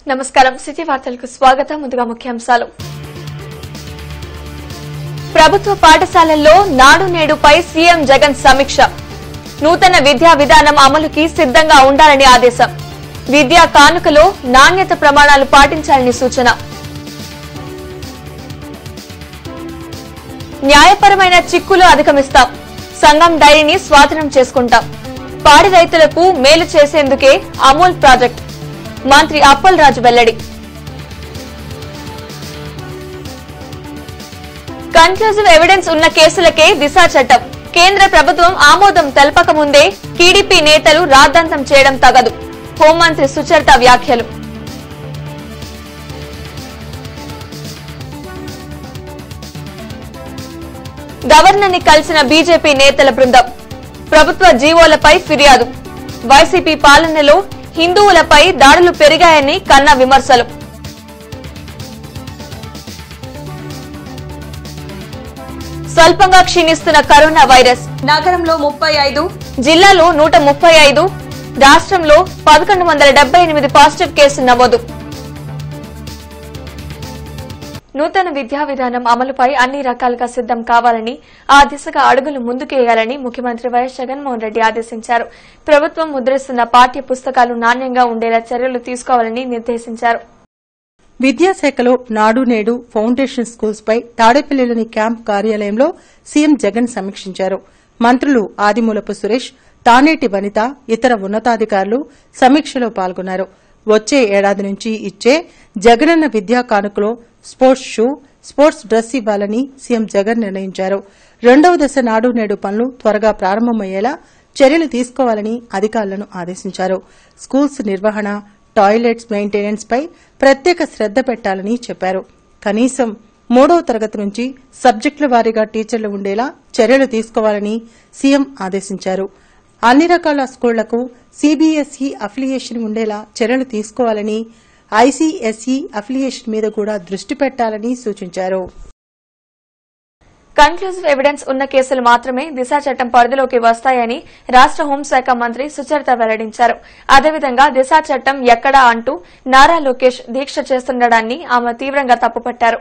నమస్కారం సిటీ వార్తలకు స్వాగతం ముందుగా ముఖ్యాంశాలు ప్రభుత్వ పాఠశాలల్లో నాడు నేడుపై సీఎం జగన్ సమీక్ష నూతన విద్యా విధానం అమలుకి సిద్దంగా ఉండాలని ఆదేశం విద్యా కానుకలో నాణ్యత ప్రమాణాలు పాటించాలని సూచన న్యాయపరమైన చిక్కులు అధిగమిస్తాం సంఘం డైరీని స్వాధీనం చేసుకుంటాం పాడి రైతులకు మేలు చేసేందుకే అమూల్ ప్రాజెక్ట్ మంత్రి అప్పల్ రాజు వెల్లడి కన్క్లూజివ్ ఎవిడెన్స్ ఉన్న కేసులకే దిశా చట్టం కేంద్ర ప్రభుత్వం ఆమోదం తెలపక ముందే టీడీపీ నేతలు రాద్ధాంతం చేయడం తగదు హోంమంత్రి సుచరిత వ్యాఖ్యలు గవర్నర్ ని కలిసిన బీజేపీ నేతల బృందం ప్రభుత్వ జీవోలపై ఫిర్యాదు వైసీపీ పాలనలో హిందువులపై దాడులు పెరిగాయని కన్న విమర్శలు స్వల్పంగా క్షీణిస్తున్న కరోనా వైరస్ నగరంలో ముప్పై ఐదు జిల్లాలో నూట ముప్పై ఐదు రాష్ట్రంలో పదకొండు వందల డెబ్బై ఎనిమిది పాజిటివ్ కేసులు నమోదు నూతన విద్యా విధానం అమలుపై అన్ని రకాలుగా సిద్దం కావాలని ఆ దిశగా అడుగులు ముందుకేయాలని ముఖ్యమంత్రి వైఎస్ జగన్మోహన్ రెడ్డి ఆదేశించారు ప్రభుత్వం ముద్రిస్తున్న పాఠ్య పుస్తకాలు నాణ్యంగా ఉండేలా చర్యలు తీసుకోవాలని నిర్దేశించారు విద్యాశాఖలో నాడు నేడు ఫౌండేషన్ స్కూల్స్ పై తాడేపల్లిలోని క్యాంప్ కార్యాలయంలో సీఎం జగన్ సమీక్షించారు మంత్రులు ఆదిమూలపు సురేష్ తానేటి వనిత ఇతర ఉన్నతాధికారులు సమీక్షలో పాల్గొన్నారు వచ్చే ఏడాది నుంచి ఇచ్చే జగనన్న విద్యా కానుకలో స్పోర్ట్స్ షూ స్పోర్ట్స్ డ్రెస్ ఇవ్వాలని సీఎం జగన్ నిర్ణయించారు రెండవ దశ నాడు నేడు పనులు త్వరగా ప్రారంభమయ్యేలా చర్యలు తీసుకోవాలని అధికారులను ఆదేశించారు స్కూల్స్ నిర్వహణ టాయిలెట్స్ మెయింటెనెన్స్ పై ప్రత్యేక శ్రద్ద పెట్టాలని చెప్పారు కనీసం మూడవ తరగతి నుంచి సబ్జెక్టుల వారీగా టీచర్లు ఉండేలా చర్యలు తీసుకోవాలని సీఎం ఆదేశించారు అన్ని రకాల స్కూళ్లకు సీబీఎస్ఈ అఫిలియేషన్ ఉండేలా చర్యలు తీసుకోవాలని ఐసీఎస్ఈ అఫిలియేషన్ మీద కూడా దృష్టి పెట్టాలని సూచించారు కన్క్లూజివ్ ఎవిడెన్స్ ఉన్న కేసులు మాత్రమే దిశా చట్టం పరిధిలోకి వస్తాయని రాష్ట హోంశాఖ మంత్రి సుచరిత వెల్లడించారు అదేవిధంగా దిశా చట్టం ఎక్కడా అంటూ నారా లోకేష్ దీక్ష చేస్తుండడాన్ని ఆమె తీవ్రంగా తప్పుపట్టారు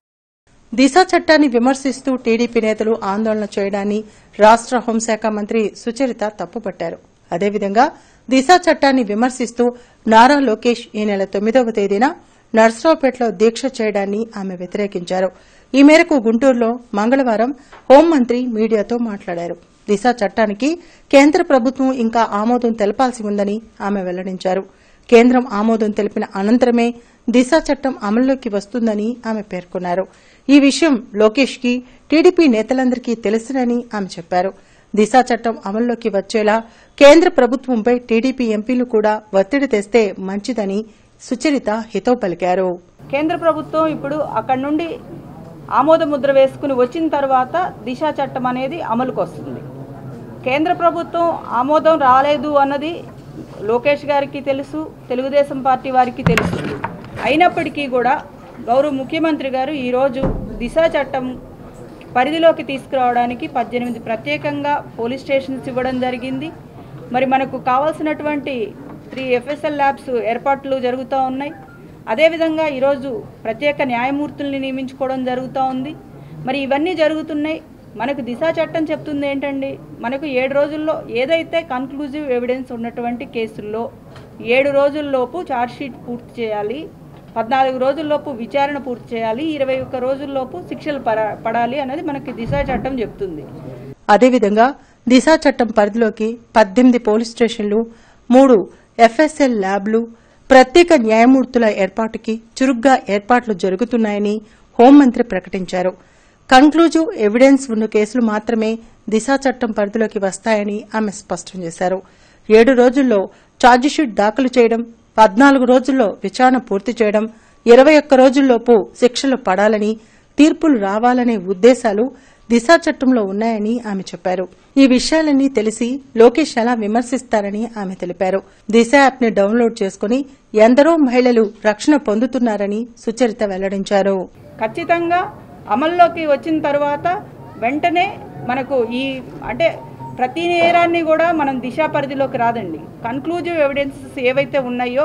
దిశ చట్టాన్ని విమర్శిస్తూ టీడీపీ నేతలు ఆందోళన చేయడాన్ని రాష్ట హోంశాఖ మంత్రి సుచరిత తప్పుపట్టారు అదేవిధంగా దిశ చట్టాన్ని విమర్శిస్తూ నారా లోకేష్ ఈ నెల తొమ్మిదవ తేదీన నర్సరావుపేటలో దీక్ష చేయడాన్ని ఆమె వ్యతిరేకించారు ఈ మేరకు గుంటూరులో మంగళవారం హోంమంత్రి మీడియాతో మాట్లాడారు దిశ చట్టానికి కేంద్ర ప్రభుత్వం ఇంకా ఆమోదం తెలపాల్సి ఉందని ఆమె వెల్లడించారు కేంద్రం ఆమోదం తెలిపిన అనంతరమే దిశ చట్టం అమల్లోకి వస్తుందని ఆమె పేర్కొన్నారు ఈ విషయం లోకేష్ కి టీడీపీ నేతలందరికీ తెలుసునని ఆమె చెప్పారు దిశ చట్టం అమల్లోకి వచ్చేలా కేంద్ర ప్రభుత్వంపై టీడీపీ ఎంపీలు కూడా ఒత్తిడి తెస్తే మంచిదని సుచరిత హితవు పలికారు కేంద్ర ప్రభుత్వం ఇప్పుడు అక్కడి నుండి ఆమోద ముద్ర వేసుకుని వచ్చిన తర్వాత దిశ చట్టం అనేది అమలుకు వస్తుంది కేంద్ర ప్రభుత్వం ఆమోదం రాలేదు అన్నది లోకేష్ గారికి తెలుసు తెలుగుదేశం పార్టీ వారికి తెలుసు అయినప్పటికీ కూడా గౌరవ ముఖ్యమంత్రి గారు ఈరోజు దిశ చట్టం పరిధిలోకి తీసుకురావడానికి పద్దెనిమిది ప్రత్యేకంగా పోలీస్ స్టేషన్స్ ఇవ్వడం జరిగింది మరి మనకు కావాల్సినటువంటి త్రీ ఎఫ్ఎస్ఎల్ ల్యాబ్స్ ఏర్పాట్లు జరుగుతూ ఉన్నాయి అదేవిధంగా ఈరోజు ప్రత్యేక న్యాయమూర్తుల్ని నియమించుకోవడం జరుగుతూ ఉంది మరి ఇవన్నీ జరుగుతున్నాయి మనకు దిశా చట్టం చెప్తుంది ఏంటండి మనకు ఏడు రోజుల్లో ఏదైతే కన్క్లూజివ్ ఎవిడెన్స్ ఉన్నటువంటి కేసుల్లో ఏడు రోజుల్లోపు ఛార్జ్షీట్ పూర్తి చేయాలి పద్నాలుగు రోజుల్లోపు విచారణ పూర్తి చేయాలి ఇరవై ఒక్క రోజుల్లోపు శిక్షలు పడ- పడాలి అనేది మనకి దిశా చట్టం చెప్తుంది అదేవిధంగా దిశ చట్టం పరిధిలోకి పద్దెనిమిది పోలీస్ స్టేషన్లు మూడు ఎఫ్ఎస్ఎల్ ల్యాబ్లు ప్రత్యేక న్యాయమూర్తుల ఏర్పాటుకి చురుగ్గా ఏర్పాట్లు జరుగుతున్నాయని హోంమంత్రి ప్రకటించారు కన్క్లూజివ్ ఎవిడెన్స్ ఉన్న కేసులు మాత్రమే దిశ చట్టం పరిధిలోకి వస్తాయని ఆమె స్పష్టం చేశారు ఏడు రోజుల్లో ఛార్జిషీట్ దాఖలు చేయడం పద్నాలుగు రోజుల్లో విచారణ పూర్తి చేయడం ఇరవై ఒక్క రోజుల్లోపు శిక్షలు పడాలని తీర్పులు రావాలనే ఉద్దేశాలు దిశా చట్టంలో ఉన్నాయని ఆమె చెప్పారు ఈ విషయాలన్నీ తెలిసి లోకేష్ ఎలా విమర్శిస్తారని ఆమె తెలిపారు దిశ యాప్ ని డౌన్లోడ్ చేసుకుని ఎందరో మహిళలు రక్షణ పొందుతున్నారని సుచరిత వెల్లడించారు ఖచ్చితంగా అమల్లోకి వచ్చిన తర్వాత వెంటనే మనకు ఈ అంటే ప్రతి నేరాన్ని కూడా మనం దిశా పరిధిలోకి రాదండి కన్క్లూజివ్ ఎవిడెన్సెస్ ఏవైతే ఉన్నాయో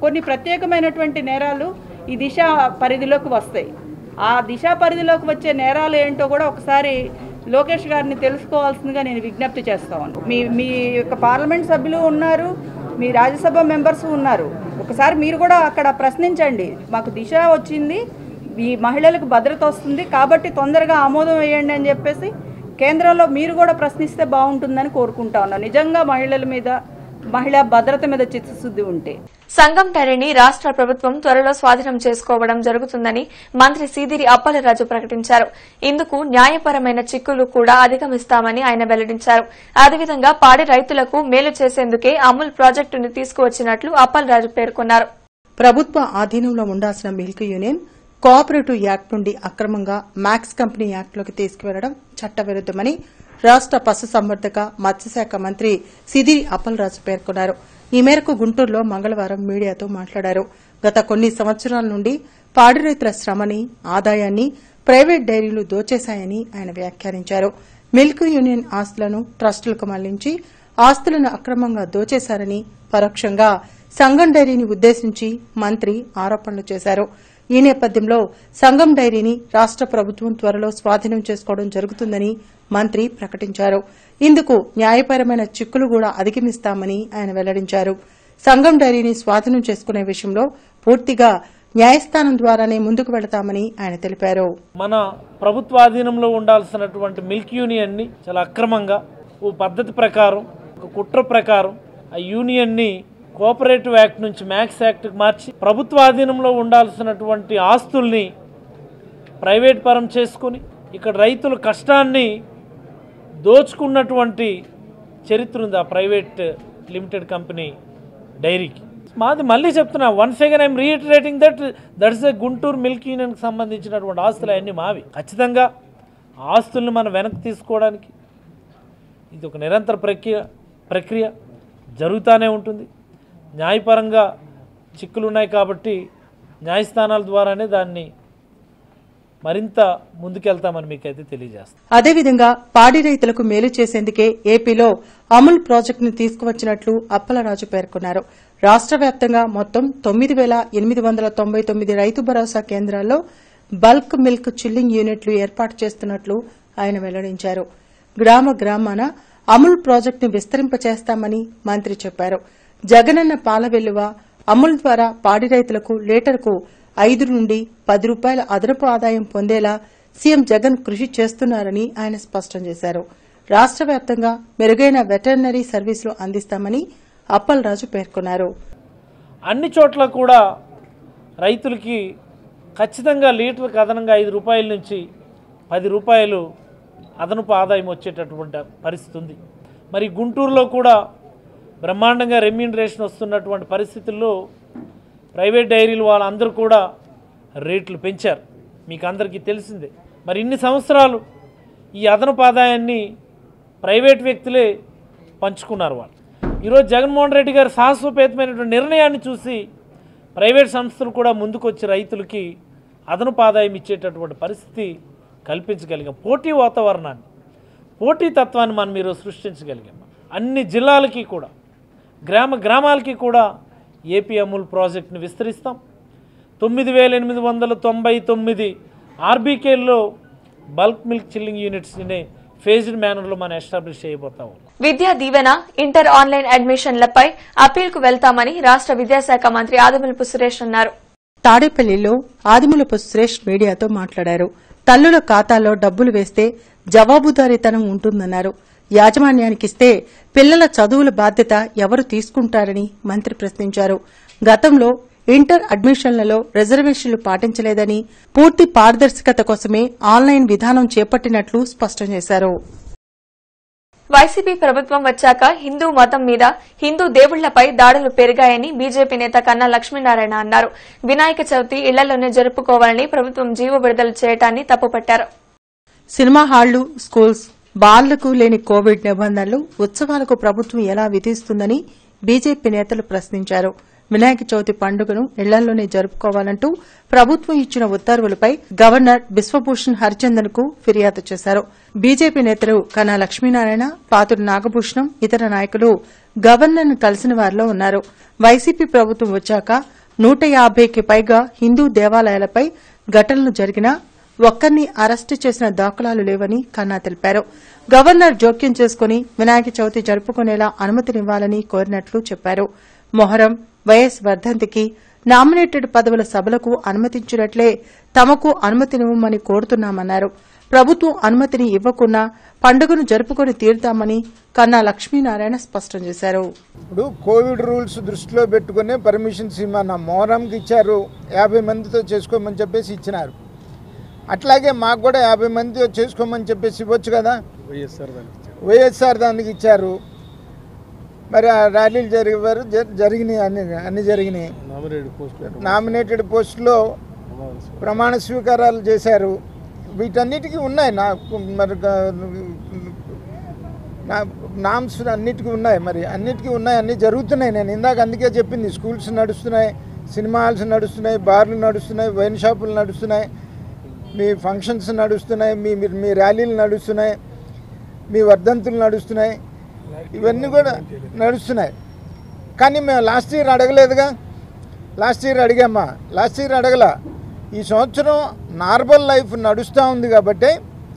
కొన్ని ప్రత్యేకమైనటువంటి నేరాలు ఈ దిశ పరిధిలోకి వస్తాయి ఆ దిశ పరిధిలోకి వచ్చే నేరాలు ఏంటో కూడా ఒకసారి లోకేష్ గారిని తెలుసుకోవాల్సిందిగా నేను విజ్ఞప్తి చేస్తాను మీ మీ యొక్క పార్లమెంట్ సభ్యులు ఉన్నారు మీ రాజ్యసభ మెంబర్స్ ఉన్నారు ఒకసారి మీరు కూడా అక్కడ ప్రశ్నించండి మాకు దిశ వచ్చింది ఈ మహిళలకు భద్రత వస్తుంది కాబట్టి తొందరగా ఆమోదం వేయండి అని చెప్పేసి కేంద్రంలో మీరు కూడా ప్రశ్నిస్తే బాగుంటుందని కోరుకుంటా ఉన్నాను నిజంగా మహిళల మీద మహిళా భద్రత మీద చిత్తశుద్ధి ఉంటే సంఘం టైరీని రాష్ట్ర ప్రభుత్వం త్వరలో స్వాధీనం చేసుకోవడం జరుగుతుందని మంత్రి సీదిరి అప్పలరాజు ప్రకటించారు ఇందుకు న్యాయపరమైన చిక్కులు కూడా అధిగమిస్తామని ఆయన వెల్లడించారు అదేవిధంగా పాడి రైతులకు మేలు చేసేందుకే అమూల్ ప్రాజెక్టును తీసుకువచ్చినట్లు అప్పలరాజు పేర్కొన్నారు ప్రభుత్వ ఆధీనంలో ఉండాల్సిన మిల్క్ యూనియన్ కోఆపరేటివ్ యాక్ట్ నుండి అక్రమంగా మ్యాక్స్ కంపెనీ యాక్ట్లోకి తీసుకువెళ్లడం చట్టవిరుద్దమని రాష్ట పశుసంవర్ధక మత్స్యశాఖ మంత్రి సిదిరి అప్పలరాజు పేర్కొన్నారు ఈ మేరకు గుంటూరులో మంగళవారం మీడియాతో మాట్లాడారు గత కొన్ని సంవత్సరాల నుండి పాడి రైతుల శ్రమని ఆదాయాన్ని ప్రైవేట్ డైరీలు దోచేశాయని ఆయన వ్యాఖ్యానించారు మిల్క్ యూనియన్ ఆస్తులను ట్రస్టులకు మళ్లించి ఆస్తులను అక్రమంగా దోచేశారని పరోక్షంగా సంఘం డైరీని ఉద్దేశించి మంత్రి ఆరోపణలు చేశారు ఈ నేపథ్యంలో సంఘం డైరీని రాష్ట ప్రభుత్వం త్వరలో స్వాధీనం చేసుకోవడం జరుగుతుందని మంత్రి ప్రకటించారు ఇందుకు న్యాయపరమైన చిక్కులు కూడా అధిగమిస్తామని ఆయన వెల్లడించారు సంఘం డైరీని స్వాధీనం చేసుకునే విషయంలో పూర్తిగా న్యాయస్థానం ద్వారానే ముందుకు వెళతామని ఆయన తెలిపారు మన ప్రభుత్వాధీనంలో ఉండాల్సినటువంటి మిల్క్ యూనియన్ని చాలా అక్రమంగా ఓ పద్ధతి ప్రకారం ఒక కుట్ర ప్రకారం ఆ యూనియన్ని కోఆపరేటివ్ యాక్ట్ నుంచి మ్యాక్స్ యాక్ట్కి మార్చి ప్రభుత్వాధీనంలో ఉండాల్సినటువంటి ఆస్తుల్ని ప్రైవేట్ పరం చేసుకొని ఇక్కడ రైతుల కష్టాన్ని దోచుకున్నటువంటి చరిత్ర ఉంది ఆ ప్రైవేట్ లిమిటెడ్ కంపెనీ డైరీకి మాది మళ్ళీ చెప్తున్నా once again I'm reiterating that that's a Guntur milk యూనియన్కి సంబంధించినటువంటి ఆస్తులు అవన్నీ మావి ఖచ్చితంగా ఆ ఆస్తుల్ని మనం వెనక్కి తీసుకోవడానికి ఇది ఒక నిరంతర ప్రక్రియ ప్రక్రియ జరుగుతూనే ఉంటుంది న్యాయపరంగా చిక్కులు ఉన్నాయి కాబట్టి న్యాయస్థానాల ద్వారానే దాన్ని మరింత ముందుకెళ్తామని మీకైతే తెలియజేస్తాం అదేవిధంగా పాడి రైతులకు మేలు చేసేందుకే ఏపీలో అమూల్ ప్రాజెక్టును తీసుకువచ్చినట్లు అప్పలరాజు పేర్కొన్నారు రాష్ట వ్యాప్తంగా మొత్తం తొమ్మిది వేల ఎనిమిది వందల తొంభై తొమ్మిది రైతు భరోసా కేంద్రాల్లో బల్క్ మిల్క్ చిల్లింగ్ యూనిట్లు ఏర్పాటు చేస్తున్నట్లు ఆయన వెల్లడించారు గ్రామ గ్రామాన అమూల్ ప్రాజెక్టును విస్తరింపచేస్తామని మంత్రి చెప్పారు జగనన్న పాల వెల్లువ అమూల్ ద్వారా పాడి రైతులకు లీటర్కు ఐదు నుండి పది రూపాయల అదనపు ఆదాయం పొందేలా సీఎం జగన్ కృషి చేస్తున్నారని ఆయన స్పష్టం చేశారు రాష్ట వ్యాప్తంగా మెరుగైన వెటర్నరీ సర్వీసులు అందిస్తామని అప్పలరాజు పేర్కొన్నారు అన్ని చోట్ల కూడా రైతులకి ఖచ్చితంగా లీటర్కి అదనంగా ఐదు రూపాయల నుంచి పది రూపాయలు అదనపు ఆదాయం వచ్చేటటువంటి పరిస్థితి ఉంది మరి గుంటూరులో కూడా బ్రహ్మాండంగా రెమ్యూనరేషన్ వస్తున్నటువంటి పరిస్థితుల్లో ప్రైవేట్ డైరీలు వాళ్ళందరూ కూడా రేట్లు పెంచారు మీకు అందరికీ తెలిసిందే మరి ఇన్ని సంవత్సరాలు ఈ అదనపు ఆదాయాన్ని ప్రైవేట్ వ్యక్తులే పంచుకున్నారు వాళ్ళు ఈరోజు జగన్మోహన్ రెడ్డి గారి సాహసోపేతమైనటువంటి నిర్ణయాన్ని చూసి ప్రైవేట్ సంస్థలు కూడా ముందుకొచ్చి రైతులకి అదనపు ఆదాయం ఇచ్చేటటువంటి పరిస్థితి కల్పించగలిగాం పోటీ వాతావరణాన్ని పోటీ తత్వాన్ని మనం ఈరోజు సృష్టించగలిగాం అన్ని జిల్లాలకి కూడా గ్రామ గ్రామాలకి కూడా ఏపీ అమూల్ ప్రాజెక్ట్ని విస్తరిస్తాం తొమ్మిది వేల ఎనిమిది వందల తొంభై తొమ్మిది ఆర్బీకేల్లో బల్క్ మిల్క్ చిల్లింగ్ యూనిట్స్ని ఫేజ్డ్ మేనర్లో మనం ఎస్టాబ్లిష్ చేయబోతా ఉన్నాం విద్యా దీవెన ఇంటర్ ఆన్లైన్ అడ్మిషన్లపై అప్పీల్కు వెళ్తామని రాష్ట విద్యాశాఖ మంత్రి ఆదిమూలపు సురేష్ అన్నారు తాడేపల్లిలో ఆదిమూలపు సురేష్ మీడియాతో మాట్లాడారు తల్లుల ఖాతాలో డబ్బులు వేస్తే జవాబుదారీతనం ఉంటుందన్నారు యాజమాన్యానికిస్తే పిల్లల చదువుల బాధ్యత ఎవరు తీసుకుంటారని మంత్రి ప్రశ్నించారు గతంలో ఇంటర్ అడ్మిషన్లలో రిజర్వేషన్లు పాటించలేదని పూర్తి పారదర్శకత కోసమే ఆన్లైన్ విధానం చేపట్టినట్లు స్పష్టం చేశారు వైసీపీ ప్రభుత్వం వచ్చాక హిందూ మతం మీద హిందూ దేవుళ్లపై దాడులు పెరిగాయని బీజేపీ నేత కన్నా లక్ష్మీనారాయణ అన్నారు వినాయక చవితి ఇళ్లలోనే జరుపుకోవాలని ప్రభుత్వం జీవో విడుదల చేయడాన్ని తప్పుపట్టారు సినిమా హాళ్లు స్కూల్స్ బార్లకు లేని కోవిడ్ నిబంధనలు ఉత్సవాలకు ప్రభుత్వం ఎలా విధిస్తుందని బీజేపీ నేతలు ప్రశ్నించారు వినాయక చవితి పండుగను ఇళ్లలోనే జరుపుకోవాలంటూ ప్రభుత్వం ఇచ్చిన ఉత్తర్వులపై గవర్నర్ బిశ్వభూషణ్ హరిచందన్ కు ఫిర్యాదు చేశారు బీజేపీ నేతలు కన్నా లక్ష్మీనారాయణ పాతుడు నాగభూషణం ఇతర నాయకులు గవర్నర్ను కలిసిన వారిలో ఉన్నారు వైసీపీ ప్రభుత్వం వచ్చాక నూట యాభైకి పైగా హిందూ దేవాలయాలపై ఘటనలు జరిగినా ఒక్కరిని అరెస్టు చేసిన దాఖలాలు లేవని కన్నా తెలిపారు గవర్నర్ జోక్యం చేసుకుని వినాయక చవితి జరుపుకునేలా అనుమతినివ్వాలని కోరినట్లు చెప్పారు మొహరం వైఎస్ వర్ధంతికి నామినేటెడ్ పదవుల సభలకు అనుమతించినట్లే తమకు అనుమతినివ్వమని కోరుతున్నామన్నారు ప్రభుత్వం అనుమతిని ఇవ్వకున్నా పండుగను జరుపుకొని తీరుతామని కన్నా లక్ష్మీనారాయణ స్పష్టం చేశారు ఇప్పుడు కోవిడ్ రూల్స్ దృష్టిలో పెట్టుకుని పర్మిషన్స్ ఇమ్మన్న మొహరంకి ఇచ్చారు యాభై మందితో చేసుకోమని చెప్పేసి ఇచ్చినారు అట్లాగే మాకు కూడా యాభై మందితో చేసుకోమని చెప్పేసి ఇవ్వచ్చు కదా వైఎస్ఆర్ దానికి ఇచ్చారు మరి ఆ ర్యాలీలు జరిగారు జరిగినాయి అన్ని అన్ని జరిగినాయి నామినేటెడ్ పోస్టులో ప్రమాణ స్వీకారాలు చేశారు వీటన్నిటికీ ఉన్నాయి నాకు మరి నా నామ్స్ అన్నిటికీ ఉన్నాయి మరి అన్నిటికీ ఉన్నాయి అన్నీ జరుగుతున్నాయి నేను ఇందాక అందుకే చెప్పింది స్కూల్స్ నడుస్తున్నాయి సినిమా హాల్స్ నడుస్తున్నాయి బార్లు నడుస్తున్నాయి వైన్ షాపులు నడుస్తున్నాయి మీ ఫంక్షన్స్ నడుస్తున్నాయి మీ మీ- మీ ర్యాలీలు నడుస్తున్నాయి మీ వర్ధంతులు నడుస్తున్నాయి ఇవన్నీ కూడా నడుస్తున్నాయి కానీ మేము లాస్ట్ ఇయర్ అడగలేదుగా లాస్ట్ ఇయర్ అడిగామా లాస్ట్ ఇయర్ అడగల ఈ సంవత్సరం నార్మల్ లైఫ్ నడుస్తూ ఉంది కాబట్టి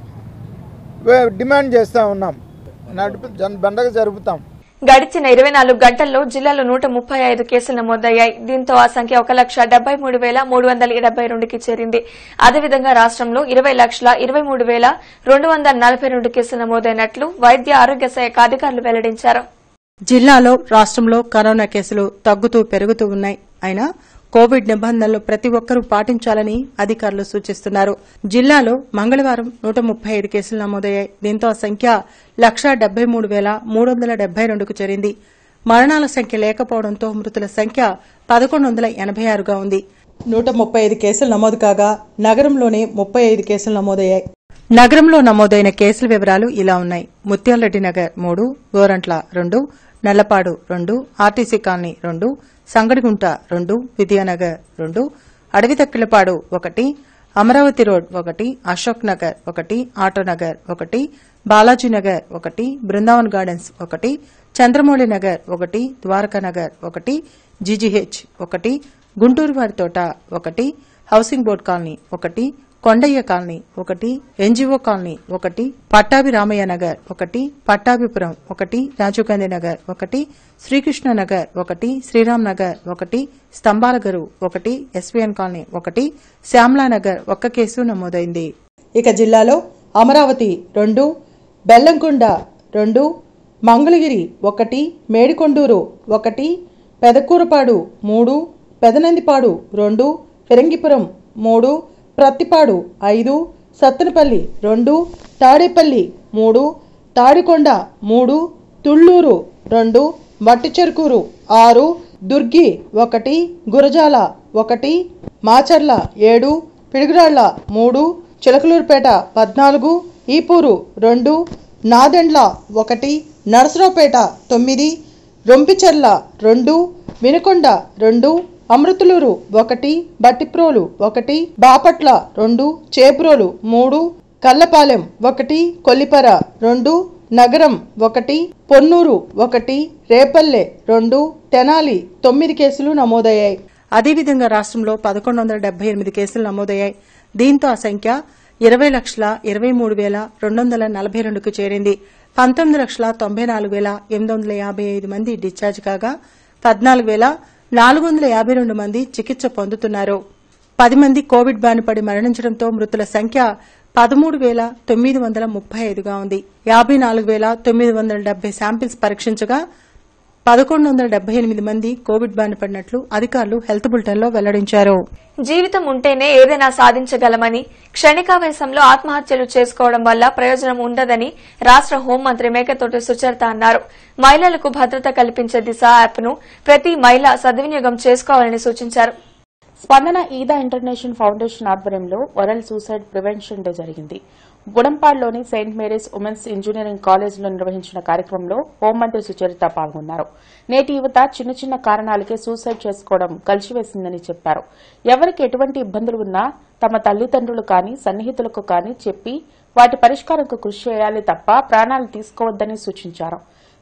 వే- డిమాండ్ చేస్తూ ఉన్నాం నడుపు జన్ పండగ జరుపుతాం గడిచిన ఇరవై నాలుగు గంటల్లో జిల్లాలో నూట ముప్పై ఐదు కేసులు నమోదయ్యాయి దీంతో ఆ సంఖ్య ఒక లక్ష డెబ్బై మూడు వేల మూడు వందల డెబ్బై రెండుకి చేరింది అదేవిధంగా రాష్ట్రంలో ఇరవై లక్షల ఇరవై మూడు వేల రెండు వందల నలభై రెండు కేసులు నమోదైనట్లు వైద్య ఆరోగ్య శాఖ అధికారులు వెల్లడించారు జిల్లాలో రాష్ట్రంలో కరోనా కేసులు తగ్గుతూ పెరుగుతూ ఉన్నాయి అయినా కోవిడ్ నిబంధనలు ప్రతి ఒక్కరూ పాటించాలని అధికారులు సూచిస్తున్నారు జిల్లాలో మంగళవారం నూట ముప్పై ఐదు కేసులు నమోదయ్యాయి దీంతో ఆ సంఖ్య లక్షా డెబ్బై మూడు వేల మూడు వందల డెబ్బై రెండుకు చేరింది మరణాల సంఖ్య లేకపోవడంతో మృతుల సంఖ్య పదకొండు వందల ఎనభై ఆరుగా ఉంది నూట ముప్పై ఐదు కేసులు నమోదు కాగా నగరంలోనే ముప్పై ఐదు కేసులు నమోదయ్యాయి నగరంలో నమోదైన కేసుల వివరాలు ఇలా ఉన్నాయి ముత్యాలరెడ్డి నగర్ మూడు గోరంట్ల రెండు నల్లపాడు రెండు ఆర్టీసీ కాలనీ రెండు సంగడిగుంట రెండు విద్యానగర్ రెండు అడవితక్కిలపాడు ఒకటి అమరావతి రోడ్ ఒకటి అశోక్ నగర్ ఒకటి ఆటోనగర్ ఒకటి బాలాజీనగర్ ఒకటి బృందావన్ గార్డెన్స్ ఒకటి చంద్రమౌళి నగర్ ఒకటి ద్వారకా నగర్ ఒకటి జీజీహెచ్ ఒకటి గుంటూరు వారి తోట ఒకటి హౌసింగ్ బోర్డ్ కాలనీ ఒకటి కొండయ్య కాలనీ ఒకటి ఎన్జీఓ కాలనీ ఒకటి పట్టాభి రామయ్య నగర్ ఒకటి పట్టాభిపురం ఒకటి రాజీవ్ గాంధీ నగర్ ఒకటి శ్రీకృష్ణ నగర్ ఒకటి శ్రీరామ్ నగర్ ఒకటి స్తంభాలగరు ఒకటి ఎస్వీఎన్ కాలనీ ఒకటి శ్యామ్లా నగర్ ఒక్క కేసు నమోదైంది ఇక జిల్లాలో అమరావతి రెండు బెల్లంకొండ రెండు మంగళగిరి ఒకటి మేడికొండూరు ఒకటి పెదకూరపాడు మూడు పెదనందిపాడు రెండు ఫిరంగిపురం మూడు ప్రత్తిపాడు ఐదు సత్తెనపల్లి రెండు తాడేపల్లి మూడు తాడికొండ మూడు తుళ్లూరు రెండు మట్టిచెరుకూరు ఆరు దుర్గి ఒకటి గురజాల ఒకటి మాచర్ల ఏడు పిడుగురాళ్ల మూడు చిలకలూరుపేట పద్నాలుగు ఈపూరు రెండు నాదెండ్ల ఒకటి నరసరావుపేట తొమ్మిది రొంపిచెర్ల రెండు వినుకొండ రెండు అమృతులూరు ఒకటి బట్టిప్రోలు ఒకటి బాపట్ల రెండు చేబ్రోలు మూడు కల్లపాలెం ఒకటి కొల్లిపర రెండు నగరం ఒకటి పొన్నూరు ఒకటి రేపల్లె రెండు తెనాలి తొమ్మిది కేసులు నమోదయ్యాయి అదేవిధంగా రాష్ట్రంలో పదకొండు వందల డెబ్బై ఎనిమిది కేసులు నమోదయ్యాయి దీంతో ఆ సంఖ్య ఇరవై లక్షల ఇరవై మూడు వేల రెండు వందల నలభై రెండుకు చేరింది పంతొమ్మిది లక్షల తొంభై నాలుగు వేల ఎనిమిది వందల యాభై ఐదు మంది డిశ్చార్జ్ కాగా పద్నాలుగు వేల నాలుగు వందల యాభై రెండు మంది చికిత్స పొందుతున్నారు పది మంది కోవిడ్ బారిన మరణించడంతో మృతుల సంఖ్య పదమూడు వేల తొమ్మిది వందల ముప్పై ఐదుగా ఉంది యాభై నాలుగు వేల తొమ్మిది వందల డెబ్బై శాంపిల్స్ పరీక్షించగా పదకొండు వందల డెబ్బై ఎనిమిది మంది కోవిడ్ బారిన పడినట్లు అధికారులు హెల్త్ బులెటిన్లో వెల్లడించారు జీవితం ఉంటేనే ఏదైనా సాధించగలమని క్షణికావేశంలో ఆత్మహత్యలు చేసుకోవడం వల్ల ప్రయోజనం ఉండదని రాష్ట హోంమంత్రి మేకతోటి సుచరిత అన్నారు మహిళలకు భద్రత కల్పించే దిశ యాప్ను ప్రతి మహిళ సద్వినియోగం చేసుకోవాలని సూచించారు స్పందన ఈదా ఇంటర్నేషనల్ ఫౌండేషన్ ఆధ్వర్యంలో వరల్డ్ సూసైడ్ ప్రివెన్షన్ డే జరిగింది గుడంపాడ్లోని సెయింట్ మేరీస్ ఉమెన్స్ ఇంజనీరింగ్ కాలేజీలో నిర్వహించిన కార్యక్రమంలో హోంమంత్రి సుచరిత పాల్గొన్నారు నేటి యువత చిన్న చిన్న కారణాలకే సూసైడ్ చేసుకోవడం కలిసివేసిందని చెప్పారు ఎవరికి ఎటువంటి ఇబ్బందులు ఉన్నా తమ తల్లిదండ్రులు కానీ సన్నిహితులకు కానీ చెప్పి వాటి పరిష్కారంకు కృషి చేయాలి తప్ప ప్రాణాలు తీసుకోవద్దని సూచించారు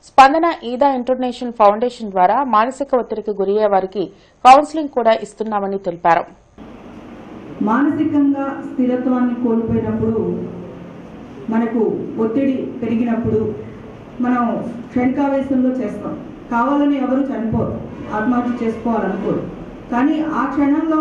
స్పందన ఈదా ఇంటర్నేషనల్ ఫౌండేషన్ ద్వారా మానసిక ఒత్తిడికి గురయ్యే వారికి కౌన్సిలింగ్ కూడా ఇస్తున్నామని తెలిపారు మానసికంగా స్థిరత్వాన్ని కోల్పోయినప్పుడు మనకు ఒత్తిడి పెరిగినప్పుడు మనం క్షణికావేశంలో చేస్తాం కావాలని ఎవరు చనిపోరు ఆత్మహత్య చేసుకోవాలనుకోరు కానీ ఆ క్షణంలో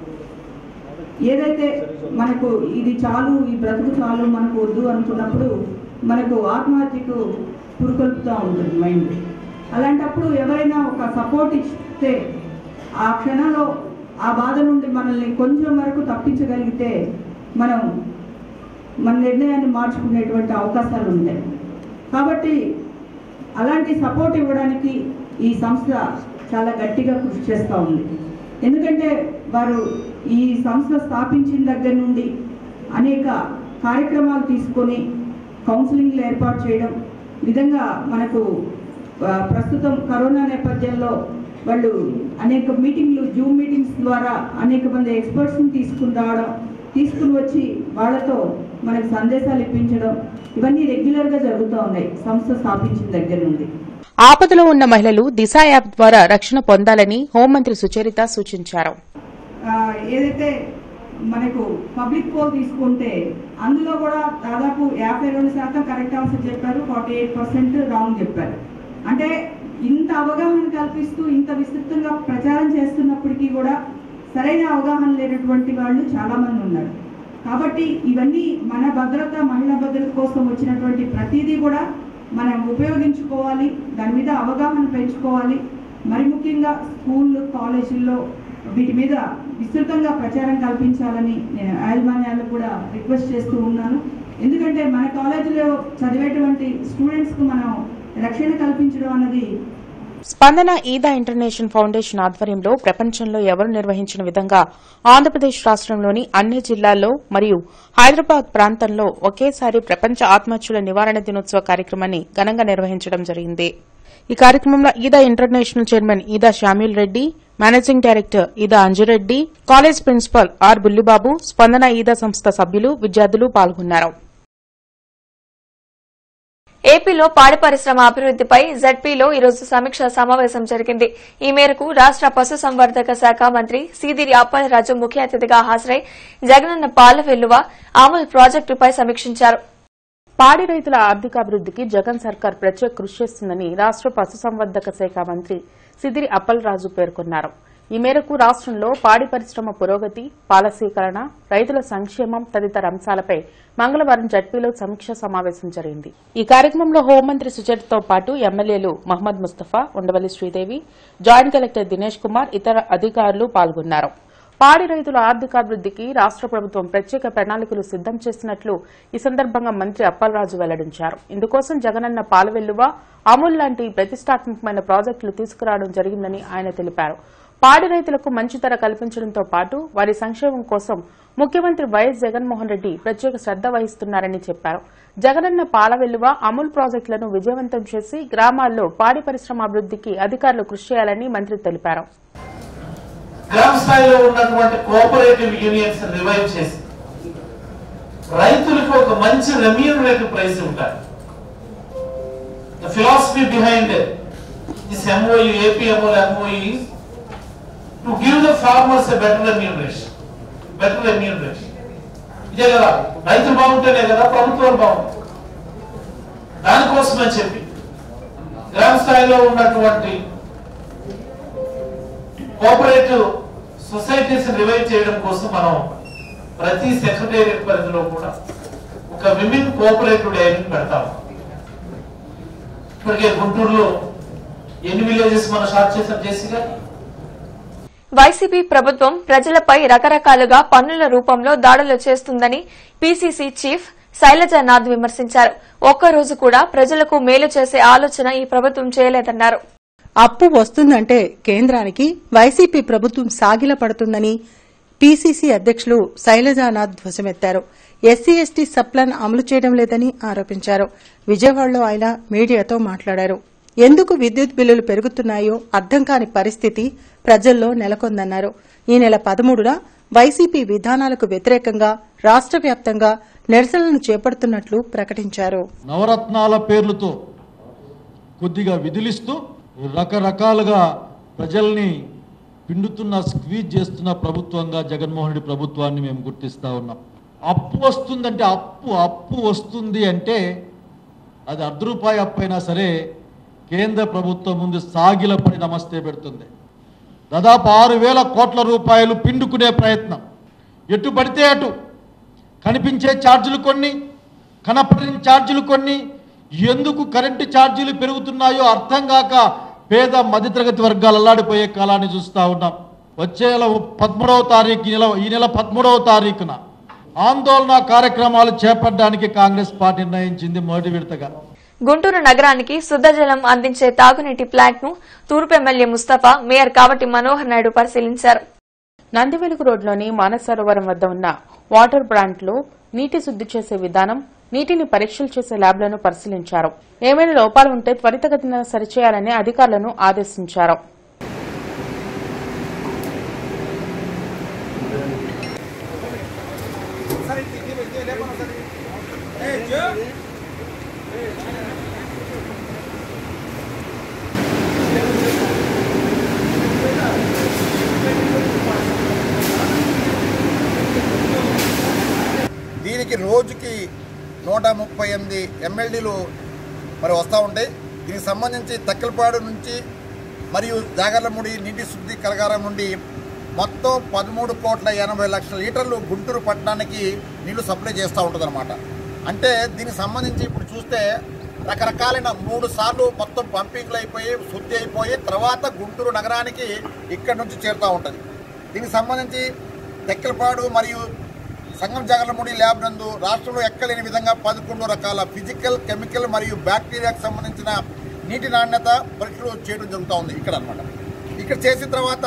ఏదైతే మనకు ఇది చాలు ఈ బ్రతుకు చాలు మనకు వద్దు అనుకున్నప్పుడు మనకు ఆత్మహత్యకు పురుకొల్పుతూ ఉంటుంది మైండ్ అలాంటప్పుడు ఎవరైనా ఒక సపోర్ట్ ఇస్తే ఆ క్షణంలో ఆ బాధ నుండి మనల్ని కొంచెం వరకు తప్పించగలిగితే మనం మన నిర్ణయాన్ని మార్చుకునేటువంటి అవకాశాలు ఉంటాయి కాబట్టి అలాంటి సపోర్ట్ ఇవ్వడానికి ఈ సంస్థ చాలా గట్టిగా కృషి చేస్తూ ఉంది ఎందుకంటే వారు ఈ సంస్థ స్థాపించిన దగ్గర నుండి అనేక కార్యక్రమాలు తీసుకొని కౌన్సిలింగ్లు ఏర్పాటు చేయడం విధంగా మనకు ఆ, ప్రస్తుతం కరోనా నేపథ్యంలో వాళ్ళు అనేక మీటింగ్లు జూమ్ మీటింగ్స్ ద్వారా అనేక మంది ఎక్స్పర్ట్స్ని తీసుకుని రావడం తీసుకుని వచ్చి వాళ్ళతో మనకు సందేశాలు ఇప్పించడం ఇవన్నీ రెగ్యులర్గా జరుగుతూ ఉన్నాయి సంస్థ స్థాపించిన దగ్గర నుండి ఆపదలో ఉన్న మహిళలు దిశ యాప్ ద్వారా రక్షణ పొందాలని హోంమంత్రి సుచరిత సూచించారు ఆ, ఏదైతే మనకు పబ్లిక్ పోల్ తీసుకుంటే అందులో కూడా దాదాపు యాభై రెండు శాతం కరెక్ట్ ఆన్సర్ చెప్పారు ఫార్టీ ఎయిట్ పర్సెంట్ రాంగ్ చెప్పారు అంటే ఇంత అవగాహన కల్పిస్తూ ఇంత విస్తృతంగా ప్రచారం చేస్తున్నప్పటికీ కూడా సరైన అవగాహన లేనటువంటి వాళ్ళు చాలా మంది ఉన్నారు కాబట్టి ఇవన్నీ మన భద్రత మహిళా భద్రత కోసం వచ్చినటువంటి ప్రతిదీ కూడా మనం ఉపయోగించుకోవాలి దాని మీద అవగాహన పెంచుకోవాలి మరి ముఖ్యంగా స్కూళ్ళు కాలేజీల్లో వీటి మీద విస్తృతంగా ప్రచారం కల్పించాలని నేను యాజమాన్యాలకు కూడా రిక్వెస్ట్ చేస్తూ ఉన్నాను ఎందుకంటే మన కాలేజీలో చదివేటువంటి స్టూడెంట్స్కు మనం రక్షణ కల్పించడం అన్నది స్పందన ఈదా ఇంటర్నేషనల్ ఫౌండేషన్ ఆధ్వర్యంలో ప్రపంచంలో ఎవరు నిర్వహించిన విధంగా ఆంధ్రప్రదేశ్ రాష్ట్రంలోని అన్ని జిల్లాల్లో మరియు హైదరాబాద్ ప్రాంతంలో ఒకేసారి ప్రపంచ ఆత్మహత్యల నివారణ దినోత్సవ కార్యక్రమాన్ని ఘనంగా నిర్వహించడం జరిగింది ఈ కార్యక్రమంలో Eeda international chairman Eeda Shamil Reddy managing director Eeda Anjureddy college principal R Bullibabu Spandana Eeda సంస్థ సభ్యులు విద్యార్థులు పాల్గొన్నారు ఏపీలో పాడి పరిశ్రమ అభివృద్దిపై జడ్పీలో ఈరోజు సమీక్ష సమావేశం జరిగింది ఈ మేరకు రాష్ట పశుసంవర్ధక శాఖ మంత్రి సీదిరి అప్పలరాజు ముఖ్య అతిథిగా హాజరై జగనన్న పాల వెల్లువ అమలు ప్రాజెక్టుపై సమీక్షించారు పాడి రైతుల ఆర్థికాభివృద్దికి జగన్ సర్కార్ ప్రత్యేక కృషి చేస్తుందని రాష్ట పశుసంవర్ధక శాఖ మంత్రి సిదిరి అప్పలరాజు పేర్కొన్నారు ఈ మేరకు రాష్ట్రంలో పాడి పరిశ్రమ పురోగతి పాల సేకరణ రైతుల సంక్షేమం తదితర అంశాలపై మంగళవారం జడ్పీలో సమీక్ష సమావేశం జరిగింది ఈ కార్యక్రమంలో హోంమంత్రి సుచరితతో పాటు ఎమ్మెల్యేలు మహమ్మద్ ముస్తఫా ఉండవల్లి శ్రీదేవి జాయింట్ కలెక్టర్ దినేష్ కుమార్ ఇతర అధికారులు పాల్గొన్నారు పాడి రైతుల ఆర్థికాభివృద్దికి రాష్ట ప్రభుత్వం ప్రత్యేక ప్రణాళికలు సిద్దం చేసినట్లు ఈ సందర్భంగా మంత్రి అప్పలరాజు వెల్లడించారు ఇందుకోసం జగనన్న పాలవెల్లువ అమూల్ లాంటి ప్రతిష్టాత్మకమైన ప్రాజెక్టులు తీసుకురావడం జరిగిందని ఆయన తెలిపారు పాడి రైతులకు మంచి ధర కల్పించడంతో పాటు వారి సంక్షేమం కోసం ముఖ్యమంత్రి వైఎస్ జగన్మోహన్ రెడ్డి ప్రత్యేక శ్రద్ద వహిస్తున్నారని చెప్పారు జగనన్న పాలవెల్లువ అమూల్ ప్రాజెక్టులను విజయవంతం చేసి గ్రామాల్లో పాడి పరిశ్రమ అభివృద్దికి అధికారులు కృషి చేయాలని మంత్రి తెలిపారు గ్రామ స్థాయిలో ఉన్నటువంటి కోఆపరేటివ్ యూనియన్స్ రివైవ్ చేసి రైతులకు ఒక మంచి రెమ్యూనరేటివ్ ప్రైస్ ఉంటాయి the philosophy behind this MOU APMO MOU to give the farmers a better remuneration better remuneration ఇదే కదా రైతులు బాగుంటేనే కదా ప్రభుత్వాలు బాగుంటాయి దానికోసమని చెప్పి గ్రామ స్థాయిలో ఉన్నటువంటి కోఆపరేటివ్ సొసైటీస్ రివైవ్ చేయడం కోసం మనం ప్రతి సెక్రటేరియట్ పరిధిలో కూడా ఒక విమెన్ కోఆపరేటివ్ డైరీని పెడతాం ఇప్పటికే గుంటూరులో ఎన్ని విలేజెస్ మనం స్టార్ట్ చేసాం జేసీగా వైసీపీ ప్రభుత్వం ప్రజలపై రకరకాలుగా పన్నుల రూపంలో దాడులు చేస్తుందని పీసీసీ చీఫ్ శైలజానాథ్ విమర్శించారు ఒక్కరోజు కూడా ప్రజలకు మేలు చేసే ఆలోచన ఈ ప్రభుత్వం చేయలేదన్నారు అప్పు వస్తుందంటే కేంద్రానికి వైసీపీ ప్రభుత్వం సాగిల పడుతుందని పీసీసీ అధ్యక్షులు శైలజానాథ్ ధ్వజమెత్తారు ఎస్సీ ఎస్టీ సప్లాన్ అమలు చేయడం లేదని ఆరోపించారు విజయవాడలో ఆయన మీడియాతో మాట్లాడారు ఎందుకు విద్యుత్ బిల్లులు పెరుగుతున్నాయో అర్థం కాని పరిస్థితి ప్రజల్లో నెలకొందన్నారు ఈ నెల పదమూడున వైసీపీ విధానాలకు వ్యతిరేకంగా రాష్ట వ్యాప్తంగా నిరసనలను చేపడుతున్నట్లు ప్రకటించారు నవరత్నాల పేర్లతో కొద్దిగా విధులిస్తూ రకరకాలుగా ప్రజల్ని పిండుతున్న స్క్వీజ్ చేస్తున్న ప్రభుత్వంగా జగన్మోహన్ రెడ్డి ప్రభుత్వాన్ని మేము గుర్తిస్తా ఉన్నాం అప్పు వస్తుందంటే అప్పు అప్పు వస్తుంది అంటే అది అర్ధ రూపాయి అప్పు అయినా సరే కేంద్ర ప్రభుత్వం ముందు సాగిలపడి నమస్తే పెడుతుంది దాదాపు ఆరు వేల కోట్ల రూపాయలు పిండుకునే ప్రయత్నం ఎటు పడితే అటు కనిపించే ఛార్జీలు కొన్ని కనపడని ఛార్జీలు కొన్ని ఎందుకు కరెంటు ఛార్జీలు పెరుగుతున్నాయో అర్థం కాక పేద మధ్యతరగతి వర్గాలు అల్లాడిపోయే కాలాన్ని చూస్తూ ఉన్నాం వచ్చే నెల పదమూడవ తారీఖు ఈ నెల ఈ నెల పదమూడవ తారీఖున ఆందోళన కార్యక్రమాలు చేపట్టడానికి కాంగ్రెస్ పార్టీ నిర్ణయించింది మొదటి విడతగా గుంటూరు నగరానికి శుద్ధజలం అందించే తాగునీటి ప్లాంట్ ను తూర్పు ఎమ్మెల్యే ముస్తఫా మేయర్ కావటి మనోహర్ నాయుడు పరిశీలించారు నందివెలుగు రోడ్లోని మానస సరోవరం వద్ద ఉన్న వాటర్ ప్లాంట్లో నీటి శుద్ది చేసే విధానం నీటిని పరీక్షలు చేసే ల్యాబ్లను పరిశీలించారు ఏమైనా లోపాలు ఉంటే త్వరితగతిన సరిచేయాలని అధికారులను ఆదేశించారు దీనికి రోజుకి నూట ముప్పై ఎనిమిది ఎమ్మెల్డీలు మరి వస్తూ ఉంటాయి దీనికి సంబంధించి తక్కిలపాడు నుంచి మరియు జాగర్లముడి నీటి శుద్ధి కలగారం నుండి మొత్తం పదమూడు కోట్ల ఎనభై లక్షల లీటర్లు గుంటూరు పట్టణానికి నీళ్లు సప్లై చేస్తూ ఉంటుందన్నమాట అంటే దీనికి సంబంధించి ఇప్పుడు చూస్తే రకరకాలైన మూడు సార్లు మొత్తం పంపింగ్లు అయిపోయి శుద్ధి అయిపోయి తర్వాత గుంటూరు నగరానికి ఇక్కడ నుంచి చేరుతూ ఉంటుంది దీనికి సంబంధించి తెక్కలపాడు మరియు సంగం జగన్మూడి ల్యాబ్ నందు రాష్ట్రంలో ఎక్కలేని విధంగా పదకొండు రకాల ఫిజికల్ కెమికల్ మరియు బ్యాక్టీరియాకు సంబంధించిన నీటి నాణ్యత పరీక్షలు చేయడం జరుగుతూ ఉంది ఇక్కడ అన్నమాట ఇక్కడ చేసిన తర్వాత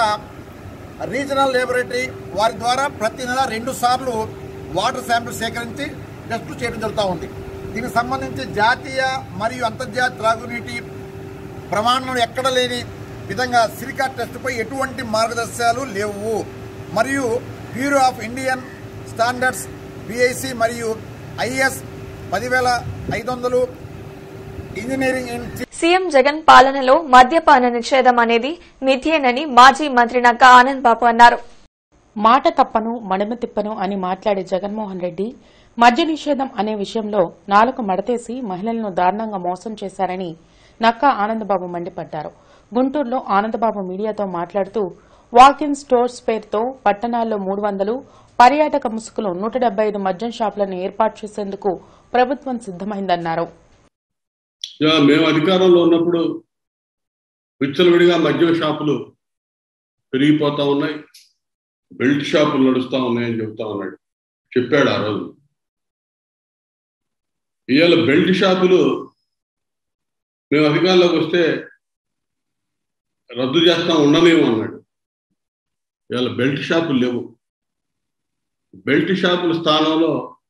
రీజనల్ లేబొరేటరీ వారి ద్వారా ప్రతి నెల రెండు సార్లు వాటర్ శాంపిల్ సేకరించి టెస్టులు చేయడం జరుగుతూ ఉంది దీనికి సంబంధించి జాతీయ మరియు అంతర్జాతీయ త్రాగునీటి ప్రమాణాలు ఎక్కడ లేని విధంగా సిలికా టెస్ట్పై ఎటువంటి మార్గదర్శకాలు లేవు మరియు bureau of Indian standards BIC మరియు ఐఎస్ పదివేల ఐదు వందలు ఇంజనీరింగ్ ఇన్ సీఎం జగన్ పాలనలో మద్యపాన నిషేధం అనేది మిథ్యేనని మాజీ మంత్రి నక్కా ఆనంద్ బాబు అన్నారు మాట తప్పను మడమ తిప్పను అని మాట్లాడే జగన్మోహన్ రెడ్డి మద్య నిషేధం అనే విషయంలో నాలుగు మడతేసి మహిళలను దారుణంగా మోసం చేశారని నక్కా ఆనందబాబు మండిపడ్డారు గుంటూరులో ఆనందబాబు మీడియాతో మాట్లాడుతూ వాకిన్ స్టోర్స్ పేరుతో పట్టణాల్లో మూడు వందలు పర్యాటక ముసుగులో నూట డెబ్బై ఐదు మద్యం షాపులను ఏర్పాటు చేసేందుకు ప్రభుత్వం సిద్దమైందన్నారు యా, మేము అధికారంలో ఉన్నప్పుడు విచ్చలవిడిగా మద్యం షాపులు పెరిగిపోతా ఉన్నాయి బెల్ట్ షాపులు నడుస్తా ఉన్నాయని చెబుతా ఉన్నాడు చెప్పాడు ఆ రోజు ఇవాళ బెల్ట్ షాపులు మేము అధికారంలోకి వస్తే రద్దు చేస్తా ఉండలేము అన్నాడు ఇవాళ బెల్ట్ షాపులు లేవు బెల్ట్ షాపుల స్థానంలో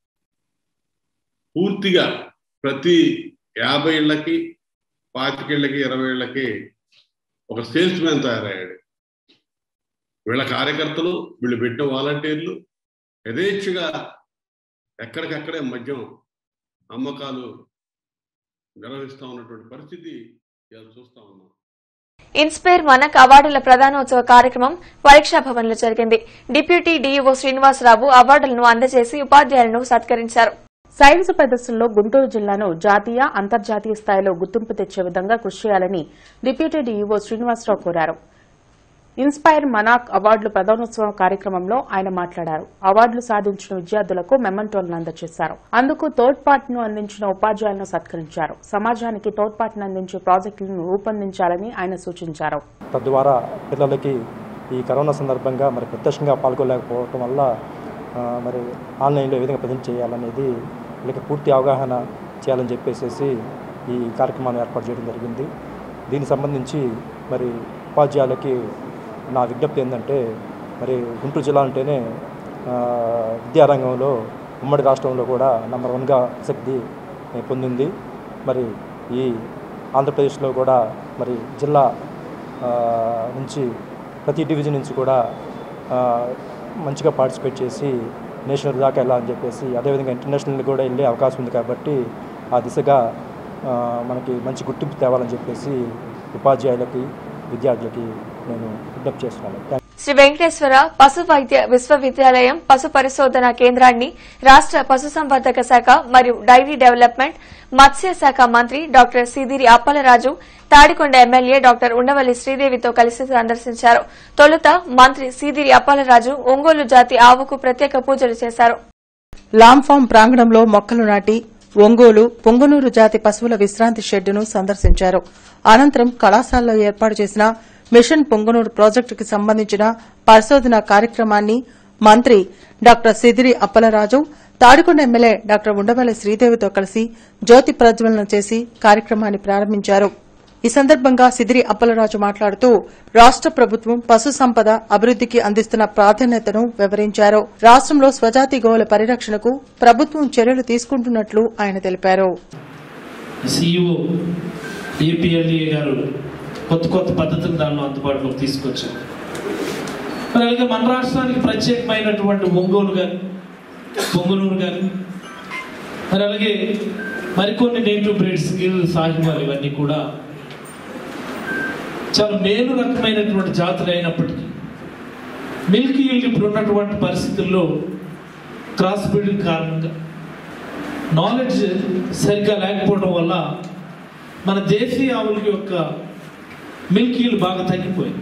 పూర్తిగా ప్రతి యాభై ఇళ్ళకి పాతికేళ్ళకి ఇరవై ఇళ్ళకి ఒక సేల్స్ మ్యాన్ తయారయ్యాడు వీళ్ళ కార్యకర్తలు వీళ్ళు పెట్టిన వాలంటీర్లు యథేచ్ఛగా ఎక్కడికక్కడే మద్యం అమ్మకాలు నిర్వహిస్తూ ఉన్నటువంటి పరిస్థితి ఇవాళ చూస్తా ఉన్నాం ఇన్స్పైర్ మనక్ అవార్డుల ప్రధానోత్సవ కార్యక్రమం పరీక్షా భవన్ లో జరిగింది డిప్యూటీ డీఈఓ శ్రీనివాసరావు అవార్డులను అందజేసి ఉపాధ్యాయులను సత్కరించారు సైన్స్ ప్రదర్శనలో గుంటూరు జిల్లాను జాతీయ అంతర్జాతీయ స్థాయిలో గుర్తింపు తెచ్చే విధంగా కృషి చేయాలని డిప్యూటీ డీఈఓ శ్రీనివాసరావు కోరారు ఇన్స్పైర్ మనాక్ అవార్డుల ప్రధానోత్సవం కార్యక్రమంలో ఆయన మాట్లాడారు అవార్డులు సాధించిన విద్యార్థులకు మెమంటోలను అందజేశారు అందుకు తోడ్పాటును అందించిన ఉపాధ్యాయులను సత్కరించారు సమాజానికి తోడ్పాటును అందించే ప్రాజెక్టులను రూపొందించాలని ఆయన సూచించారు తద్వారా పిల్లలకి ఈ కరోనా సందర్భంగా మరి ప్రత్యక్షంగా పాల్గొలేకపోవటం వల్ల ఆ, మరి ఆన్లైన్లో ఏ విధంగా ప్రజెంట్ చేయాలనేది వీళ్ళకి పూర్తి అవగాహన చేయాలని చెప్పేసి ఈ కార్యక్రమాన్ని ఏర్పాటు చేయడం జరిగింది దీనికి సంబంధించి మరి ఉపాధ్యాయులకి నా విజ్ఞప్తి ఏంటంటే మరి గుంటూరు జిల్లా అంటేనే ఆ, విద్యారంగంలో ఉమ్మడి రాష్ట్రంలో కూడా నెంబర్ వన్గా ఆసక్తి పొందింది మరి ఈ ఆంధ్రప్రదేశ్లో కూడా మరి జిల్లా ఆ, నుంచి ప్రతి డివిజన్ నుంచి కూడా ఆ, మంచిగా పార్టిసిపేట్ చేసి నేషనల్ దాకా వెళ్ళాలని చెప్పేసి అదేవిధంగా ఇంటర్నేషనల్ కూడా వెళ్ళే అవకాశం ఉంది కాబట్టి ఆ దిశగా ఆ, మనకి మంచి గుర్తింపు తేవాలని చెప్పేసి ఉపాధ్యాయులకి విద్యార్థులకి నేను విజ్ఞప్తి చేస్తున్నాను థాంక్ యూ. శ్రీ వెంకటేశ్వర పశు వైద్య విశ్వవిద్యాలయం పశు పరిశోధన కేంద్రాన్ని రాష్ట పశుసంవర్ధక శాఖ మరియు డైరీ డెవలప్మెంట్ మత్స్య శాఖ మంత్రి doctor Sidiri Appalaraju Tadikonda MLA doctor Undavalli శ్రీదేవితో కలిసి సందర్శించారు తొలుత మంత్రి సిదిరి అప్పలరాజు ఒంగోలు జాతి ఆవుకు ప్రత్యేక పూజలు చేశారు లాంఫామ్ ప్రాంగణంలో మొక్కలు నాటి ఒంగోలు పొంగనూరు జాతి పశువుల విశ్రాంతి షెడ్డును సందర్శించారు అనంతరం కళాశాలలో ఏర్పాటు చేసిన మిషన్ పొంగనూరు ప్రాజెక్టుకు సంబంధించిన పరిశోధన కార్యక్రమాన్ని మంత్రి doctor Sidiri Appalaraju Tadikonda MLA doctor Undavalli శ్రీదేవితో కలిసి జ్యోతి ప్రజ్వలన చేసి కార్యక్రమాన్ని ప్రారంభించారు ఈ సందర్భంగా సిదిరి అప్పలరాజు మాట్లాడుతూ రాష్ట ప్రభుత్వం పశు సంపద అభివృద్దికి అందిస్తున్న ప్రాధాన్యతను వివరించారు రాష్టంలో స్వజాతి గోవుల పరిరక్షణకు ప్రభుత్వం చర్యలు తీసుకుంటున్నట్లు ఆయన తెలిపారు సిఇఓ ఏపీఎల్ఏ గారు కొత్త కొత్త పద్ధతులు దానిలో అందుబాటులోకి తీసుకొచ్చారు మరి అలాగే మన రాష్ట్రానికి ప్రత్యేకమైనటువంటి ఒంగోలు కానీ పొంగనూరు కానీ మరి అలాగే మరికొన్ని నేటివ్ బ్రీడ్స్ గిల్ సాహివాలు ఇవన్నీ కూడా చాలా మేలు రకమైనటువంటి జాతులు అయినప్పటికీ మిల్క్ ఈల్డ్ ఇప్పుడు ఉన్నటువంటి పరిస్థితుల్లో క్రాస్ బ్రీడింగ్ కారణంగా నాలెడ్జ్ సరిగ్గా లేకపోవడం వల్ల మన దేశీయ ఆవుల యొక్క మిల్క్ ఈల్డ్ బాగా తగ్గిపోయింది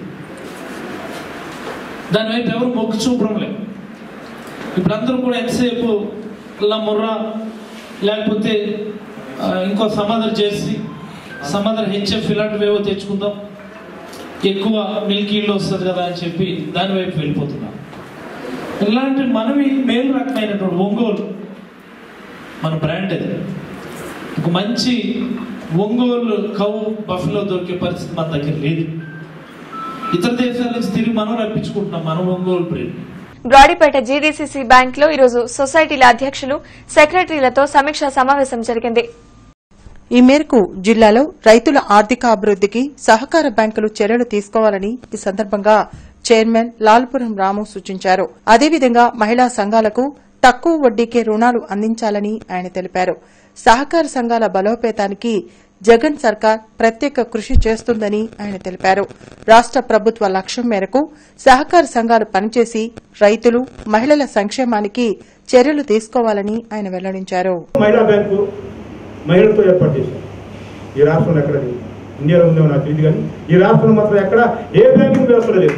దానివైపు ఎవరు మొగ్గు చూపడం లేదు ఇప్పుడు అందరూ కూడా ఎంతసేపు ఇలా ముర్రా లేకపోతే ఆ, ఇంకో సమాధర్ చేసి సమాధర్ హెచ్ఎఫ్ ఇలాంటివి ఏవో తెచ్చుకుందాం ఎక్కువ మిల్క్ ఈల్డ్ వస్తుంది కదా అని చెప్పి దాని వైపు వెళ్ళిపోతున్నాం ఇలాంటి మనవి మేలు రకమైనటువంటి ఒంగోలు మన బ్రాండ్ అది ఒక మంచి ఒంగోలు కౌ బఫ్లో దొరికే పరిస్థితి మన దగ్గర లేదు ఇతర దేశాల నుంచి తిరిగి మనం రప్పించుకుంటున్నాం మన Ongole bread Brodipet GDCC bank లో ఈరోజు సొసైటీల అధ్యక్షులు సెక్రటరీలతో సమీక్షా సమావేశం జరిగింది ఈ మేరకు జిల్లాలో రైతుల ఆర్థిక అభివృద్దికి సహకార బ్యాంకులు చర్యలు తీసుకోవాలని ఈ సందర్భంగా చైర్మన్ లాల్పురం రాము సూచించారు అదేవిధంగా మహిళా సంఘాలకు తక్కువ వడ్డీకే రుణాలు అందించాలని ఆయన తెలిపారు సహకార సంఘాల బలోపేతానికి జగన్ సర్కార్ ప్రత్యేక కృషి చేస్తుందని ఆయన తెలిపారు రాష్ట ప్రభుత్వ లక్ష్యం మేరకు సహకార సంఘాలు పనిచేసి రైతులు మహిళల సంక్షేమానికి చర్యలు తీసుకోవాలని ఆయన వెల్లడించారు మహిళా బ్యాంకు మహిళలతో ఏర్పాటు చేశారు ఈ రాష్ట్రంలో ఎక్కడ లేదు ఇండియాలో ఉందేమో నాకు తెలియదు కానీ ఈ రాష్ట్రంలో మాత్రం ఎక్కడ ఏ బ్యాంకింగ్ వ్యవస్థలో లేదు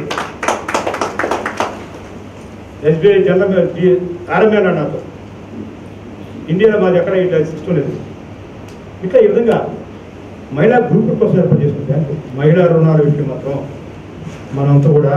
ఎస్బీఐ జనరల్ ఆర్ఎంఏ అన్నాడు నాతో ఇండియాలో మాది ఎక్కడ ఇట్లా సిస్టమ్ లేదు ఇట్లా ఈ విధంగా మహిళా గ్రూప్ కోసం ఏర్పాటు చేసిన బ్యాంకు మహిళా రుణాల విషయం మాత్రం మనంతా కూడా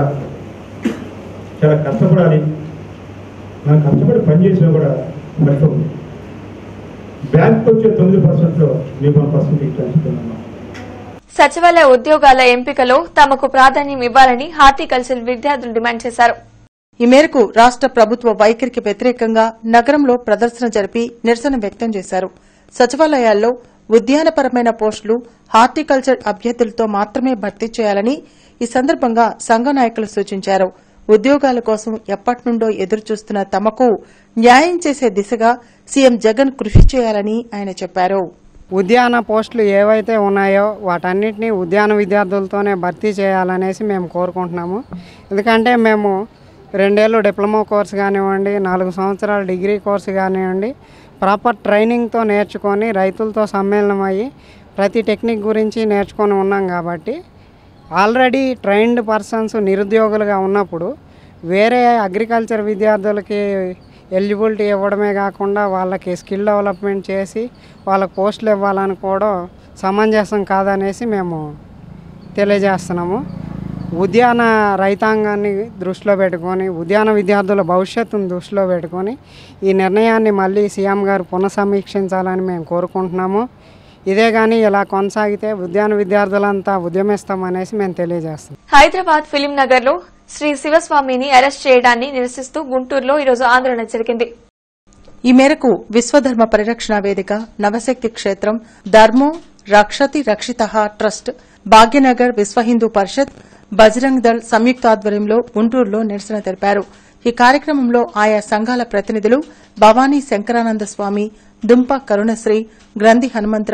చాలా కష్టపడాలి మనం కష్టపడి పనిచేసినా కూడా ఫలితం ఉంది బ్యాంక్ వచ్చే తొమ్మిది పర్సెంట్లో మీకు వన్ పర్సెంట్ ఇచ్చాను సచివాలయ ఉద్యోగాల ఎంపికలో తమకు ప్రాధాన్యం ఇవ్వాలని హార్టికల్చర్ విద్యార్థులు డిమాండ్ చేశారు ఈ మేరకు రాష్ట ప్రభుత్వ వైఖరికి వ్యతిరేకంగా నగరంలో ప్రదర్శన జరిపి నిరసన వ్యక్తం చేశారు సచివాలయాల్లో ఉద్యానపరమైన పోస్టులు హార్టికల్చర్ అభ్యర్థులతో మాత్రమే భర్తీ చేయాలని ఈ సందర్భంగా సంఘ నాయకులు సూచించారు ఉద్యోగాల కోసం ఎప్పటి నుండో ఎదురుచూస్తున్న తమకు న్యాయం చేసే దిశగా సీఎం జగన్ కృషి చేయాలని ఆయన చెప్పారు ఉద్యాన పోస్టులు ఏవైతే ఉన్నాయో వాటన్నిటిని ఉద్యాన విద్యార్థులతోనే భర్తీ చేయాలనేసి మేము కోరుకుంటున్నాము ఎందుకంటే మేము రెండేళ్ళు డిప్లొమా కోర్సు కానివ్వండి నాలుగు సంవత్సరాల డిగ్రీ కోర్సు కానివ్వండి ప్రాపర్ ట్రైనింగ్తో నేర్చుకొని రైతులతో సమ్మేళనం అయ్యి ప్రతి టెక్నిక్ గురించి నేర్చుకొని ఉన్నాం కాబట్టి ఆల్రెడీ ట్రైన్డ్ పర్సన్స్ నిరుద్యోగులుగా ఉన్నప్పుడు వేరే అగ్రికల్చర్ విద్యార్థులకి ఎలిజిబిలిటీ ఇవ్వడమే కాకుండా వాళ్ళకి స్కిల్ డెవలప్మెంట్ చేసి వాళ్ళకి పోస్టులు ఇవ్వాలనుకోవడం సమంజసం కాదనేసి మేము తెలియజేస్తున్నాము ఉద్యాన రైతాంగాన్ని దృష్టిలో పెట్టుకొని ఉద్యాన విద్యార్థుల భవిష్యత్తును దృష్టిలో పెట్టుకొని ఈ నిర్ణయాన్ని మళ్ళీ సీఎం గారు పునఃసమీక్షించాలని మేము కోరుకుంటున్నాము ఇదే కానీ ఇలా కొనసాగితే ఉద్యాన విద్యార్థులంతా ఉద్యమిస్తామనేసి మేము తెలియజేస్తాం హైదరాబాద్ ఫిలిం నగర్ లో శ్రీ శివస్వామిని అరెస్ట్ చేయడాన్ని నిరసిస్తూ గుంటూరులో ఈరోజు ఆందోళన జరిగింది ఈ మేరకు విశ్వధర్మ పరిరక్షణ వేదిక నవశక్తి క్షేత్రం ధర్మో రక్షతి రక్షిత ట్రస్ట్ భాగ్యనగర్ విశ్వ హిందూ పరిషత్ బజరంగ్ దళ్ సంయుక్త ఆధ్వర్యంలో గుంటూరులో నిరసన తెలిపారు ఈ కార్యక్రమంలో ఆయా సంఘాల ప్రతినిధులు భవానీ శంకరానంద స్వామి దుంప కరుణశ్రీ గ్రంథి హనుమంతరావు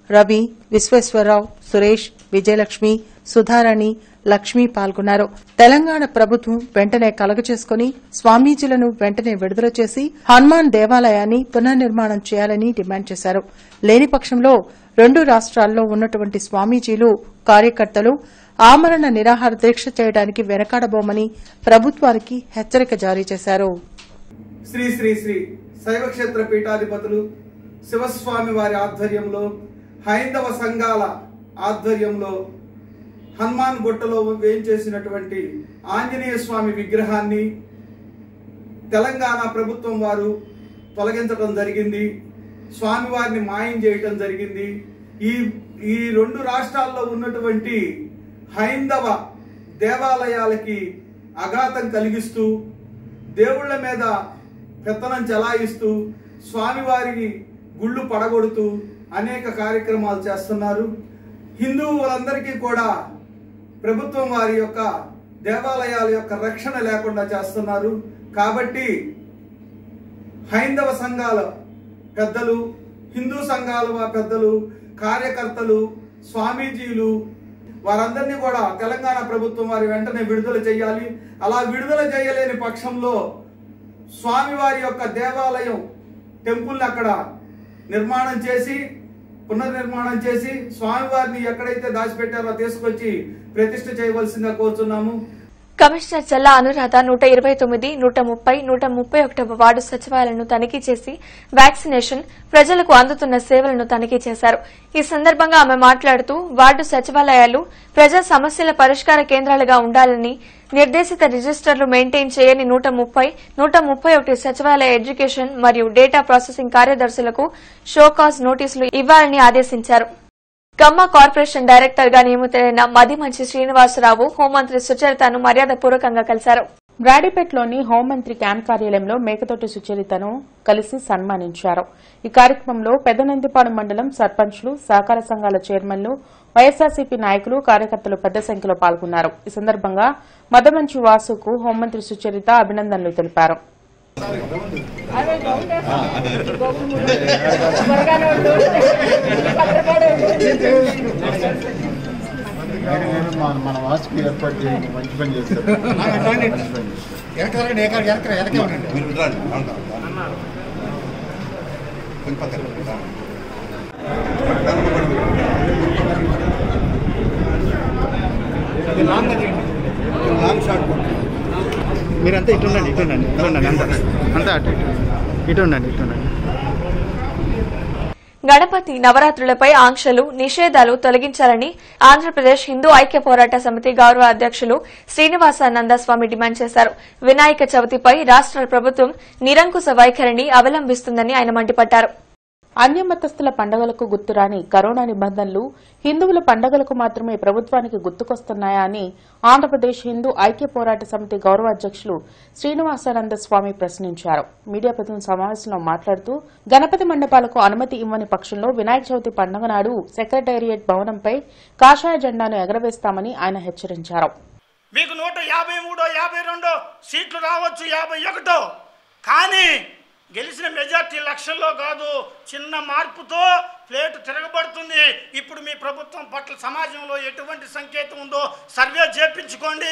రవి విశ్వేశ్వరరావు సురేష్ విజయలక్ష్మి సుధారాణి లక్ష్మి పాల్గొన్నారు తెలంగాణ ప్రభుత్వం వెంటనే కలగచేసుకుని స్వామీజీలను వెంటనే విడుదల చేసి హనుమాన్ దేవాలయాన్ని పునర్నిర్మాణం చేయాలని డిమాండ్ చేశారు లేని పక్షంలో రెండు రాష్ట్రాల్లో ఉన్నటువంటి స్వామీజీలు కార్యకర్తలు ఆమరణ నిరాహార దీక్ష చేయడానికి వెనకాడబోమని ప్రభుత్వానికి హెచ్చరిక జారీ చేశారు శ్రీ శ్రీ శ్రీ శైవక్షేత్ర పీఠాధిపతులు శివస్వామి వారి ఆధ్వర్యంలో హైందవ సంఘాల ఆధ్వర్యంలో హనుమాన్ గుట్టలో వేయించేసినటువంటి ఆంజనేయ స్వామి విగ్రహాన్ని తెలంగాణ ప్రభుత్వం వారు తొలగించడం జరిగింది స్వామివారిని మాయం చేయటం జరిగింది ఈ ఈ రెండు రాష్ట్రాల్లో ఉన్నటువంటి హైందవ దేవాలయాలకి అఘాతం కలిగిస్తూ దేవుళ్ళ మీద పెత్తనం చెలాయిస్తూ స్వామివారికి గుళ్ళు పడగొడుతూ అనేక కార్యక్రమాలు చేస్తున్నారు హిందువులందరికీ కూడా ప్రభుత్వం వారి యొక్క దేవాలయాల యొక్క రక్షణ లేకుండా చేస్తున్నారు కాబట్టి హైందవ సంఘాల పెద్దలు హిందూ సంఘాల వా- పెద్దలు కార్యకర్తలు స్వామీజీలు వారందరినీ కూడా తెలంగాణ ప్రభుత్వం వారి వెంటనే విడుదల చేయాలి అలా విడుదల చేయలేని పక్షంలో స్వామివారి యొక్క దేవాలయం టెంపుల్ని అక్కడ నిర్మాణం చేసి పునర్నిర్మాణం చేసి స్వామివారిని ఎక్కడైతే దాచిపెట్టారో తీసుకొచ్చి ప్రతిష్ఠ చేయవలసిందిగా కోరుతున్నాము కమిషనర్ చల్లా అనురాధ నూట ఇరవై తొమ్మిది నూట ముప్పై నూట ముప్పై ఒకటవ వార్డు సచివాలయాలను తనిఖీ చేసి వ్యాక్సినేషన్ ప్రజలకు అందుతున్న సేవలను తనిఖీ చేశారు ఈ సందర్భంగా ఆమె మాట్లాడుతూ వార్డు సచివాలయాలు ప్రజా సమస్యల పరిష్కార కేంద్రాలుగా ఉండాలని నిర్దేశిత రిజిస్టర్లు మెయింటైన్ చేయని నూట ముప్పై నూట ముప్పై ఒకటి సచివాలయ ఎడ్యుకేషన్ మరియు డేటా ప్రాసెసింగ్ కార్యదర్శులకు షోకాజ్ నోటీసులు ఇవ్వాలని ఆదేశించారు గమ్మ కార్పొరేషన్ డైరెక్టర్ గా నియమితులైన మదిమంచి శ్రీనివాసరావు హోంమంత్రి సుచరితను మర్యాదపూర్వకంగా కలిశారు బ్రాడీపేటలోని హోంమంత్రి క్యాంప్ కార్యాలయంలో మేకతోటి సుచరితను కలిసి సన్మానించారు ఈ కార్యక్రమంలో పెద్దనందిపాడు మండలం సర్పంచ్లు సహకార సంఘాల చైర్మన్లు వైఎస్ఆర్సీపీ నాయకులు కార్యకర్తలు పెద్ద సంఖ్యలో పాల్గొన్నారు ఈ సందర్భంగా మదమంచి వాసుకు హోంమంత్రి సుచరిత అభినందనలు తెలిపారు మన వాసుకి ఏర్పాటు చేయండి మంచి పని చేస్తారు మీరంతా ఇటు ఉండండి ఇటు ఉండండి ఇటు ఉండండి అంతా అంతా అటు ఇటు ఇటు ఉండండి ఇటు ఉండండి గణపతి నవరాత్రులపై ఆంక్షలు నిషేధాలు తొలగించాలని ఆంధ్రప్రదేశ్ హిందూ ఐక్య పోరాట సమితి గౌరవ అధ్యక్షులు శ్రీనివాసానంద స్వామి డిమాండ్ చేశారు వినాయక చవితిపై రాష్ట్ర ప్రభుత్వం నిరంకుశ వైఖరిని అవలంబిస్తుందని ఆయన మండిపడ్డారు అన్యమతస్థుల పండుగలకు గుర్తురాని కరోనా నిబంధనలు హిందువుల పండుగలకు మాత్రమే ప్రభుత్వానికి గుర్తుకొస్తున్నాయా అని ఆంధ్రప్రదేశ్ హిందూ ఐక్య పోరాట సమితి గౌరవ అధ్యక్షులు శ్రీనివాసానంద స్వామి ప్రశ్నించారు మీడియా ప్రతినిధి సమావేశంలో మాట్లాడుతూ గణపతి మండపాలకు అనుమతి ఇవ్వని పక్షంలో వినాయక చవితి పండుగ నాడు సెక్రటేరియట్ భవనంపై కాషాయ జెండాను ఎగరవేస్తామని ఆయన హెచ్చరించారు మీకు నూట యాభై మూడో యాభై రెండో సీట్లు రావచ్చు యాభై ఒకటో కానీ గెలిచిన మెజార్టీ లక్షల్లో కాదు చిన్న మార్పుతో ప్లేటు తిరగబడుతుంది ఇప్పుడు మీ ప్రభుత్వం పట్ల సమాజంలో ఎటువంటి సంకేతం ఉందో సర్వే చేపించుకోండి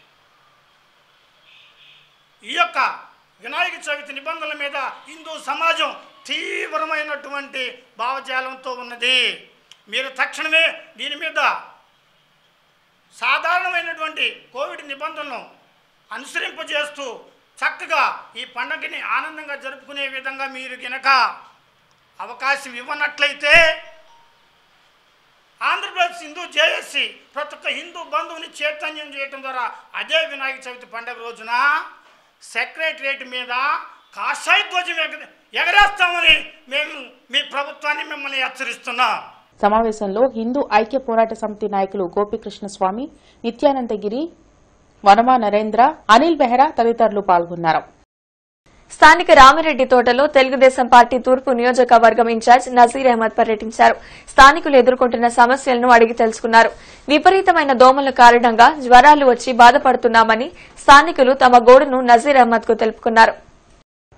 ఈ యొక్క వినాయక చవితి నిబంధనల మీద హిందూ సమాజం తీవ్రమైనటువంటి భావజాలంతో ఉన్నది మీరు తక్షణమే దీని మీద సాధారణమైనటువంటి కోవిడ్ నిబంధనలను అనుసరింపజేస్తూ చక్కగా ఈ పండగని ఆనందంగా జరుపుకునే విధంగా మీరు గనక అవకాశం ఇవ్వనట్లయితే ఆంధ్రప్రదేశ్ హిందూ జేఎస్సి ప్రతి ఒక్క హిందూ బంధువుని చైతన్యం చేయటం ద్వారా అదే వినాయక చవితి పండుగ రోజున సెక్రటరియట్ మీద కాషాయ ధ్వజం ఎగ ఎగరేస్తామని మేము మీ ప్రభుత్వాన్ని మిమ్మల్ని హెచ్చరిస్తున్నాం సమావేశంలో హిందూ ఐక్య పోరాట సమితి నాయకులు గోపికృష్ణ స్వామి నిత్యానందగిరి వనమా నరేంద్ర అనిల్ బెహ్రా తదితరులు పాల్గొన్నారు స్థానిక రామిరెడ్డి తోటలో తెలుగుదేశం పార్టీ తూర్పు నియోజకవర్గం ఇన్ఛార్జ్ నజీర్ అహ్మద్ పర్యటించారు స్థానికులు ఎదుర్కొంటున్న సమస్యలను అడిగి తెలుసుకున్నారు విపరీతమైన దోమల కారణంగా జ్వరాలు వచ్చి బాధపడుతున్నామని స్థానికులు తమ గోడును నజీర్ అహ్మద్ కు తెలుపుకున్నారు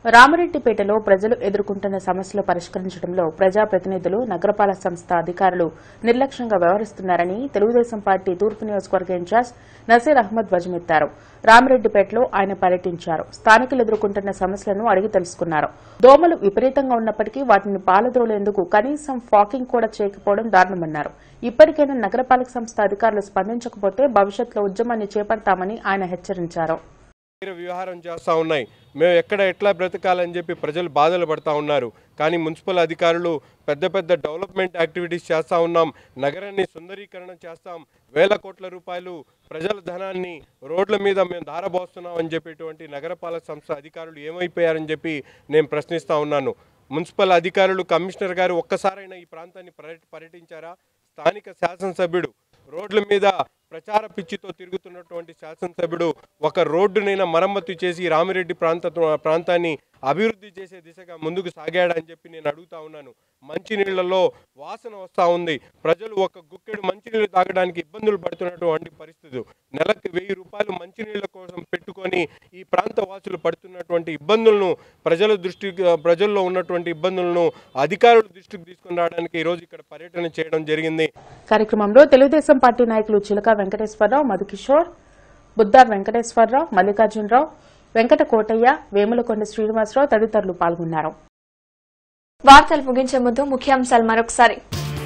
రామరెడ్డిపేటలో ప్రజలు ఎదుర్కొంటున్న సమస్యలు పరిష్కరించడంలో ప్రజాప్రతినిధులు నగరపాలక సంస్థ అధికారులు నిర్లక్ష్యంగా వ్యవహరిస్తున్నారని తెలుగుదేశం పార్టీ తూర్పు నియోజకవర్గ ఇన్ఛార్జ్ నసీర్ అహ్మద్ ధ్వజమెత్తారు రామిరెడ్డిపేటలో ఆయన పర్యటించారు స్థానికులు ఎదుర్కొంటున్న సమస్యలను అడిగి తెలుసుకున్నారు దోమలు విపరీతంగా ఉన్నప్పటికీ వాటిని పాలద్రోలేందుకు కనీసం ఫాకింగ్ కూడా చేయకపోవడం దారుణమన్నారు ఇప్పటికైనా నగరపాలక సంస్థ అధికారులు స్పందించకపోతే భవిష్యత్తులో ఉద్యమాన్ని చేపడతామని ఆయన హెచ్చరించారు తీవ్ర వ్యవహారం చేస్తూ ఉన్నాయి మేము ఎక్కడ ఎట్లా బ్రతకాలని చెప్పి ప్రజలు బాధలు పడతా ఉన్నారు కానీ మున్సిపల్ అధికారులు పెద్ద పెద్ద డెవలప్మెంట్ యాక్టివిటీస్ చేస్తూ ఉన్నాం నగరాన్ని సుందరీకరణ చేస్తాం వేల కోట్ల రూపాయలు ప్రజల ధనాన్ని రోడ్ల మీద మేము ధారబోస్తున్నాం అని చెప్పేటువంటి నగరపాలక సంస్థ అధికారులు ఏమైపోయారని చెప్పి నేను ప్రశ్నిస్తూ ఉన్నాను మున్సిపల్ అధికారులు కమిషనర్ గారు ఒక్కసారైనా ఈ ప్రాంతాన్ని పర్య- పర్యటించారా స్థానిక శాసనసభ్యుడు రోడ్ల మీద ప్రచార పిచ్చితో తిరుగుతున్నటువంటి శాసనసభ్యుడు ఒక రోడ్డునైనా మరమ్మతు చేసి రామిరెడ్డి ప్రాంత ప్రాంతాన్ని అభివృద్ధి చేసే దిశగా ముందుకు సాగాడని చెప్పి నేను అడుగుతా ఉన్నాను మంచినీళ్లలో వాసన వస్తూ ఉంది ప్రజలు ఒక గుక్కెడు మంచినీళ్ళు తాగడానికి ఇబ్బందులు పడుతున్నటువంటి పరిస్థితి నెలకు వెయ్యి రూపాయలు మంచినీళ్ళ కోసం పెట్టుకొని ఈ ప్రాంత వాసులు పడుతున్నటువంటి ఇబ్బందులను ప్రజల దృష్టి ప్రజల్లో ఉన్నటువంటి ఇబ్బందులను అధికారుల దృష్టికి తీసుకుని రావడానికి ఈరోజు ఇక్కడ పర్యటన చేయడం జరిగింది కార్యక్రమంలో తెలుగుదేశం పార్టీ నాయకులు చిలక వెంకటేశ్వరరావు మధుకిషోర్ బుద్దా వెంకటేశ్వరరావు మల్లికార్జునరావు వెంకట కోటయ్య వేములకొండ శ్రీనివాసరావు తదితరులు పాల్గొన్నారు వార్తలు ముగించే ముందు ముఖ్యాంశాలు మరొకసారి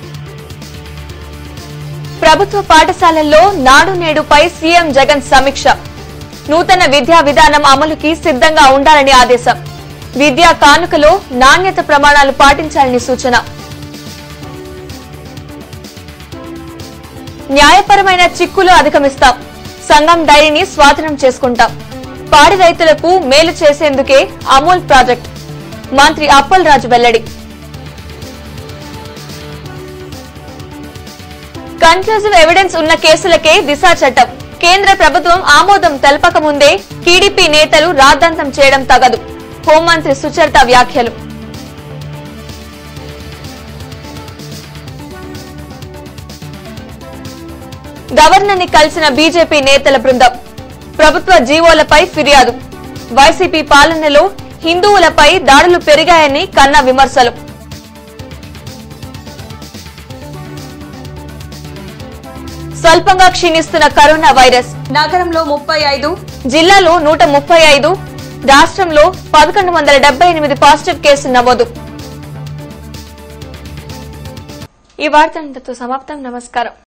ప్రభుత్వ పాఠశాలల్లో నాడు నేడుపై సీఎం జగన్ సమీక్ష నూతన విద్యా విధానం అమలుకి సిద్ధంగా ఉండాలని ఆదేశం విద్యా కానుకలో నాణ్యత ప్రమాణాలు పాటించాలని సూచన న్యాయపరమైన చిక్కులు అధిగమిస్తాం సంఘం డైరీని స్వాధీనం చేసుకుంటాం పాడి రైతులకు మేలు చేసేందుకే అమూల్ ప్రాజెక్ట్ మంత్రి అప్పల్ రాజు వెల్లడి కన్క్లూజివ్ ఎవిడెన్స్ ఉన్న కేసులకే దిశా చట్టం కేంద్ర ప్రభుత్వం ఆమోదం తెలపక ముందే టీడీపీ నేతలు రాద్ధాంతం చేయడం తగదు హోంమంత్రి సుచరిత వ్యాఖ్యలు గవర్నర్ ని కలిసిన బీజేపీ నేతల బృందం ప్రభుత్వ జీవోలపై ఫిర్యాదు వైసీపీ పాలనలో హిందువులపై దాడులు పెరిగాయని కన్న విమర్శలు స్వల్పంగా క్షీణిస్తున్న కరోనా వైరస్ నగరంలో ముప్పై ఐదు జిల్లాలో నూట ముప్పై ఐదు రాష్ట్రంలో పదకొండు వందల డెబ్బై ఎనిమిది పాజిటివ్ కేసులు నమోదు ఈ వార్త ఇంతతో సమాప్తం నమస్కారం